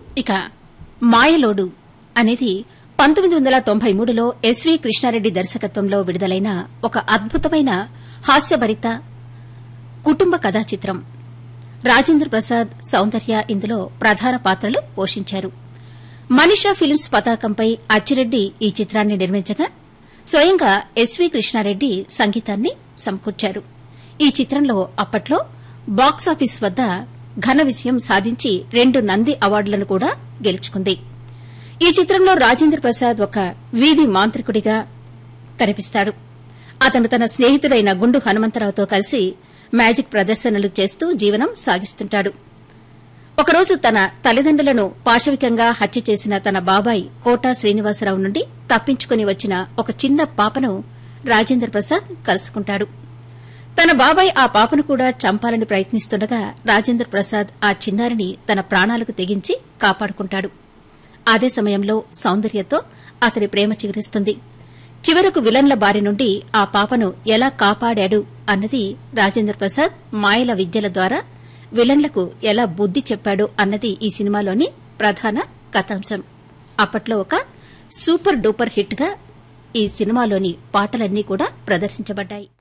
ఇక మాయలోడు అనేది పంతొమ్మిది వందల తొంభై మూడులో ఎస్వి కృష్ణారెడ్డి దర్శకత్వంలో విడుదలైన ఒక అద్భుతమైన హాస్యభరిత కుటుంబ కథా చిత్రం రాజేంద్ర ప్రసాద్ సౌందర్య ఇందులో ప్రధాన పాత్రలు పోషించారు మనీషా ఫిల్మ్స్ పతాకంపై అచ్చిరెడ్డి ఈ చిత్రాన్ని నిర్మించగా స్వయంగా ఎస్వి కృష్ణారెడ్డి సంగీతాన్ని సమకూర్చారు ఈ చిత్రంలో అప్పట్లో బాక్సాఫీస్ వద్ద ఘన విజయం సాధించి రెండు నంది అవార్డులను కూడా గెలుచుకుంది ఈ చిత్రంలో రాజేంద్ర ప్రసాద్ ఒక వీధి మాంత్రికుడిగా కనిపిస్తాడు అతను తన స్నేహితుడైన గుండు హనుమంతరావుతో కలిసి మ్యాజిక్ ప్రదర్శనలు చేస్తూ జీవనం సాగిస్తుంటాడు ఒకరోజు తన తల్లిదండ్రులను పాశవికంగా హత్య చేసిన తన బాబాయ్ కోటా శ్రీనివాసరావు నుండి తప్పించుకుని వచ్చిన ఒక చిన్న పాపను రాజేంద్ర ప్రసాద్ కలుసుకుంటాడు తన బాబాయ్ ఆ పాపను కూడా చంపాలని ప్రయత్నిస్తుండగా రాజేంద్ర ప్రసాద్ ఆ చిన్నారిని తన ప్రాణాలకు తెగించి కాపాడుకుంటాడు అదే సమయంలో సౌందర్యతో అతని ప్రేమ చిగురిస్తుంది చివరకు విలన్ల బారి నుండి ఆ పాపను ఎలా కాపాడాడు అన్నది రాజేంద్ర ప్రసాద్ మాయల విద్యల ద్వారా విలన్లకు ఎలా బుద్ది చెప్పాడు అన్నది ఈ సినిమాలోని ప్రధాన కథాంశం అప్పట్లో ఒక సూపర్ డూపర్ హిట్ గా ఈ సినిమాలోని పాటలన్నీ కూడా ప్రదర్శించబడ్డాయి